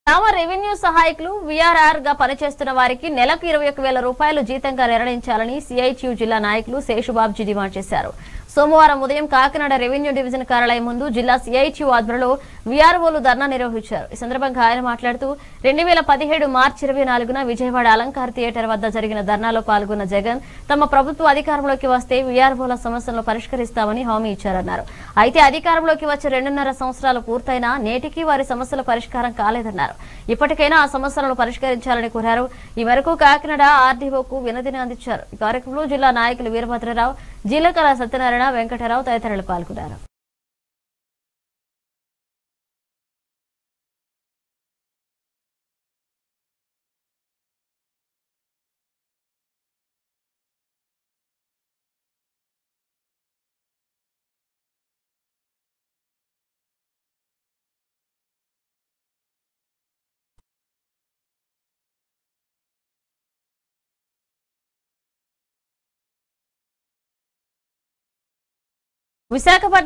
గ్రామ రెవెన్యూ సహాయకులు వీఆర్ఆర్ గా పనిచేస్తున్న వారికి నెలకు ఇరవై ఒక వేల రూపాయలు జీతంగా నిర్ణయించాలని సిఐటియు జిల్లా నాయకులు శేషుబాబ్జీ డిమాండ్ చేశారు సోమవారం ఉదయం కాకినాడ రెవెన్యూ డివిజన్ కార్యాలయం ముందు జిల్లా సిఐటియు ఆధ్వర్యంలో వీఆర్ఓలు ధర్నా నిర్వహించారు ఈ సందర్భంగా ఆయన మాట్లాడుతూ రెండు వేల పదిహేడు మార్చి ఇరవై నాలుగున విజయవాడ అలంకార్ థియేటర్ వద్ద జరిగిన ధర్నాలో పాల్గొన్న జగన్ తమ ప్రభుత్వ అధికారంలోకి వస్తే వీఆర్ఓల సమస్యలను పరిష్కరిస్తామని హామీ ఇచ్చారన్నారు అయితే అధికారంలోకి వచ్చి రెండున్నర సంవత్సరాలు పూర్తయినా నేటికి వారి సమస్యల పరిష్కారం కాలేదన్నారు ఇప్పటికైనా ఆ సమస్యలను పరిష్కరించాలని కోరారు ఈ మేరకు కాకినాడ ఆర్డీఓకు వినతిని అందించారు ఈ కార్యక్రమంలో జిల్లా నాయకులు వీరభద్రరావు జీలకల సత్యనారాయణ వెంకటరావు తదితరులు పాల్గొన్నారు విశాఖపట్నం